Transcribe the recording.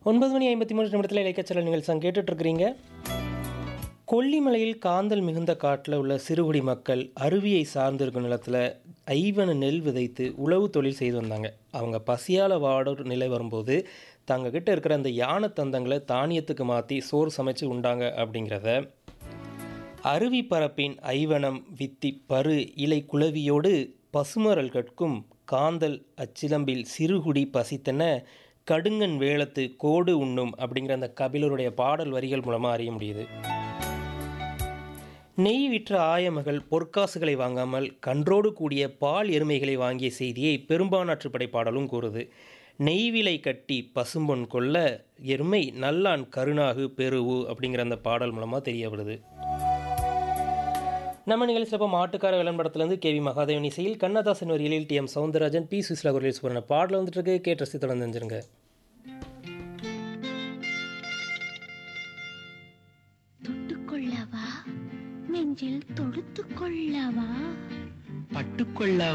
ஒன்பது மணி ஐம்பத்தி மூணு நிமிடத்தில் இலக்கியச்சல நிகழ்ச்சி கேட்டுட்டு இருக்கிறீங்க கொல்லிமலையில் காந்தல் மிகுந்த காட்டில் உள்ள சிறுகுடி மக்கள் அருவியை சார்ந்திருக்கும் நிலத்தில் ஐவன நெல் விதைத்து உழவு தொழில் செய்து வந்தாங்க அவங்க பசியால் வாடும் நிலை வரும்போது தங்க கிட்ட இருக்கிற அந்த யானை தந்தங்களை தானியத்துக்கு மாற்றி சோறு சமைச்சு உண்டாங்க அப்படிங்கிறத அருவி பரப்பின் ஐவனம் வித்தி பரு இலை குளவியோடு பசுமரல் கற்கும் காந்தல் அச்சிலம்பில் சிறுகுடி பசித்தன கடுங்கன் வேளத்து கோடு உண்ணும் அப்படிங்கிற அந்த கபிலருடைய பாடல் வரிகள் மூலமாக அறிய முடியுது நெய் விற்ற ஆயமகள் பொற்காசுகளை வாங்காமல் கன்றோடு கூடிய பால் எருமைகளை வாங்கிய செய்தியை பெரும்பானாற்றுப்படை பாடலும் கூறுது நெய்விலை கட்டி பசும்பொன் கொல்ல எருமை நல்லான் கருணாகு பெருவு அப்படிங்கிற அந்த பாடல் மூலமாக தெரிய வருது நம்ம நிகழ்ச்சியில் இப்போ மாட்டுக்கார விளம்பரத்துலேருந்து கேவி மகாதேவன் இசையில் கண்ணதாசன் வரியில் T M Soundararajan P Susheela குரலில் சுவரண பாடல் வந்துட்டு இருக்கு கேட்டு ரசி தொடர்ந்து தெரிஞ்சிருங்க தொட்டுக்கொள்ளவா நெஞ்சில் தொடுத்துக்கொள்ளவா பட்டுக்கொள்ள